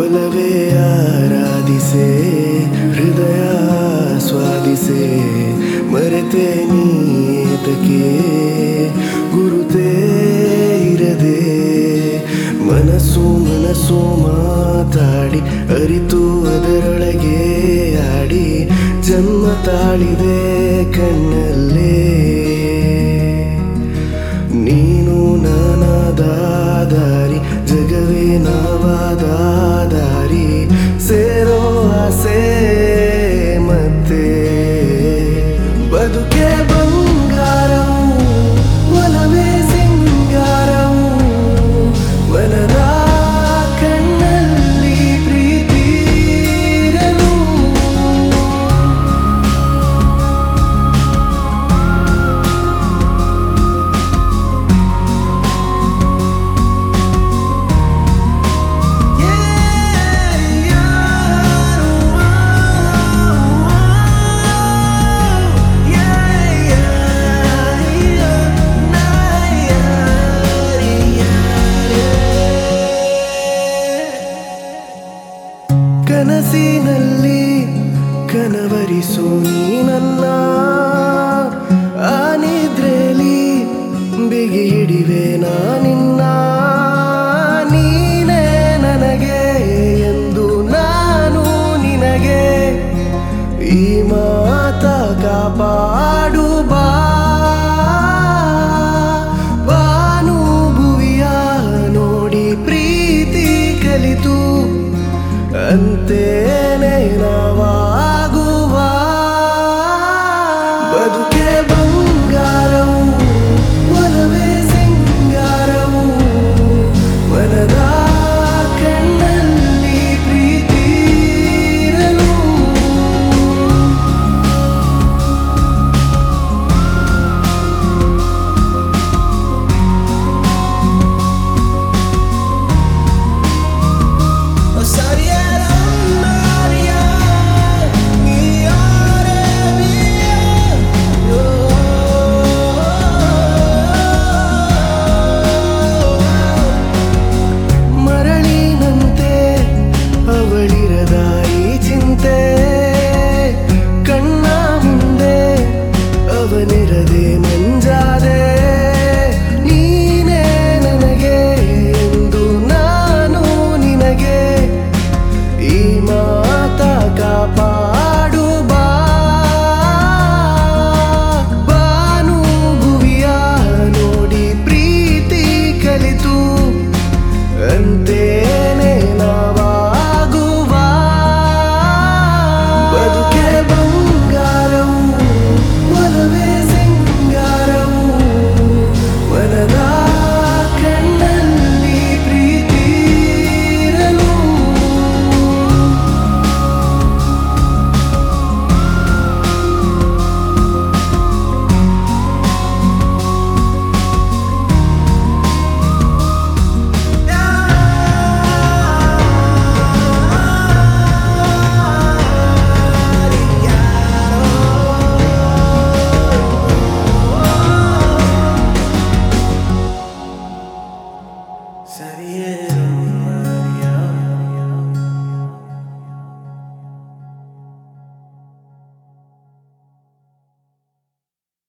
ಒಲವೇ ಆರಾಧಿಸೆ ಹೃದಯ ಸ್ವಾದಿಸೆ ಮರೆತೆ ನೀತಕ್ಕೆ ಗುರುತೇ ಇರದೆ ಮನಸ್ಸು ಮನಸ್ಸು ಮಾತಾಡಿ ಅರಿತು ಅದರೊಳಗೆ ಆಡಿ ಜನ್ಮ ತಾಳಿದೆ ಕಣ್ಣಲ್ಲೇ ನೀನು ನಾನಾದ ದಾರಿ ಜಗವೇ ನಾವಾದ ದಾರಿ ಸೇರೋ ಆಸೆ ಮತ್ತೆ ಬದುಕೆ ಬಂಗಾರವು ಒಲವೇ ಸಿಂಗಾರವು ಮನದ ಕಣ್ಣಲ್ಲಿ ಪ್ರೀತಿ ಇರಲು ಕನಸಿನಲ್ಲಿ ಕನವರಿಸು ನೀ ನನ್ನ ಆ ನಿದ್ರೆಲಿ ಬಿಗಿ ಹಿಡಿವೆ ನಾ ನಿನ್ನ